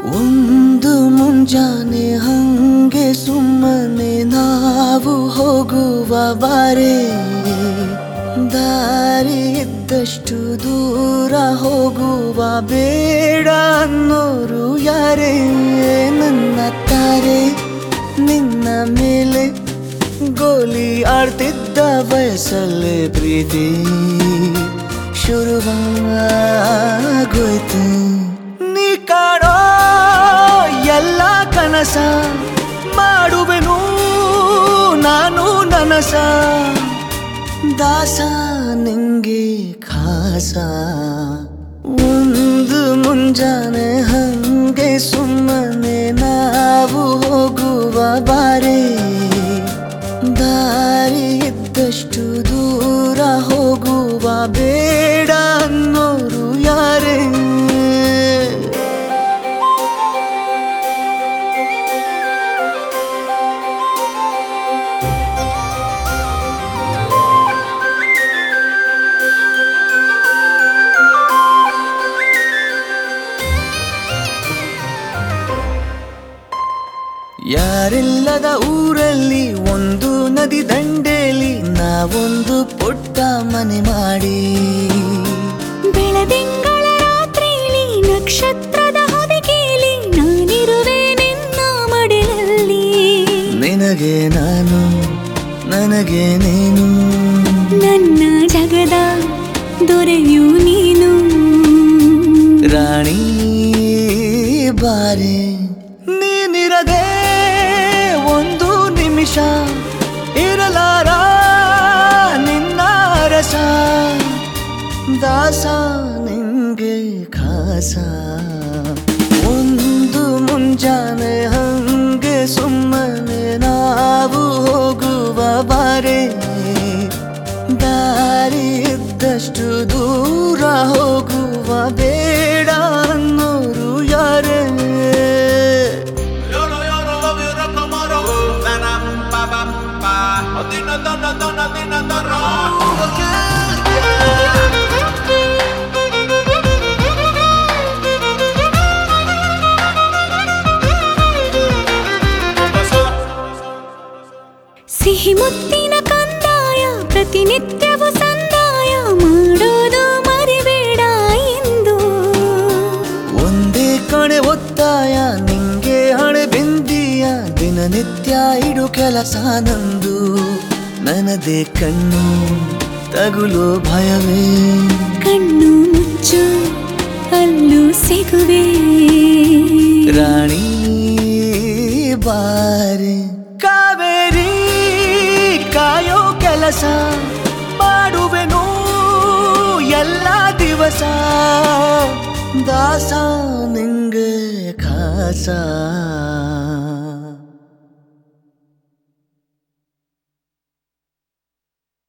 ಒಂದು ಮುಂಜಾನೆ ಹಂಗೆ ಸುಮ್ಮನೆ ನಾವು ಹೋಗುವ ಬಾರೆ ದಾರಿ ಇದ್ದಷ್ಟು ದೂರ ಹೋಗುವ ಬೇಡ ಅನ್ನೋರು ಯಾರೇ ನನ್ನ ತಾರೆ ನಿನ್ನ ಮೇಲೆ ಗೋಲಿ ಆಡ್ತಿದ್ದ ವಯಸ್ಸಲ್ಲೇ ಪ್ರೀತಿ ಶುರುವಾಗೋಯ್ತು ನೀ ಕಾಡೋ ಎಲ್ಲ ಕನಸ ಮಾಡುವೆನು ನಾನು ನನಸ ದಾಸ ನಿಂಗೆ ಖಾಸ ಒಂದು ಮುಂಜಾನೆ ಹಂಗೆ ಸುಮ್ಮನೆ ನಾವು ಹೋಗುವ ಬಾರೆ ದಾರಿ ಇದ್ದಷ್ಟು ದೂರ ಹೋಗುವ ಬೇಡ ಅನ್ನೋರು ಯಾರೇ ಯಾರಿಲ್ಲದ ಊರಲ್ಲಿ ಒಂದು ನದಿ ದಂಡೆಯಲ್ಲಿ ನಾವೊಂದು ಪುಟ್ಟ ಮನೆ ಮಾಡಿ ಬೆಳದಿಂಗಳ ರಾತ್ರಿಲಿ ನಕ್ಷತ್ರದ ಹೊದಿಕೆಯಲ್ಲಿ ನಾನಿರುವೆ ನಿನ್ನ ಮಡಿಲಲ್ಲಿ ನಿನಗೆ ನಾನು ನನಗೆ ನೀನು ನನ್ನ ಜಗದ ದೊರೆಯು ನೀನು ರಾಣಿ ಬಾರೆ ನೀನಿರದೆ ಒಂದು ನಿಮಿಷ ಇರಲಾರ ನಿನ್ನ ರಸ ದಾಸ ನಿಂಗೆ ಖಾಸ ಒಂದು ಮುಂಜಾನೆ ಹಂಗೆ ಸುಮ್ಮನೆ ನಾವು ಹೋಗುವ ಬಾರೆ ದಾರಿ ಇದ್ದಷ್ಟು ದೂರ ಹೋಗುವ ಬೇಡ ಅನ್ನೋರು ಯಾರೇ Yoro yoro love you rock tomorrow. Zanam pa pa pa. Odina dona dona dina dona. ಸಿಹಿ ಮುತ್ತಿನ ಕಂದಾಯ ಪ್ರತಿನಿತ್ಯವೂ ಸಂದಾಯ ಮಾಡೋದು ಮರಿಬೇಡ ಎಂದು ಒಂದೇ ಕಣೆ ಒತ್ತಾಯ ನಿಂಗೆ ಹಣೆ ಬಿಂದಿಯ ದಿನನಿತ್ಯ ಇಡು ಕೆಲಸ ನಂದು ನನದೇ ಕಣ್ಣು ತಗುಲೋ ಭಯವೇ ಕಣ್ಣು ಮುಚ್ಚು ಅಲ್ಲೂ ಸಿಗುವೆ ರಾಣಿ ಬಾರೆ ಕಾವೇರಿ ಕಾಯೋ ಕೆಲಸ ಮಾಡುವೆನು ಎಲ್ಲ ದಿವಸ ದಾಸ ನಿಂಗೆ ಖಾಸ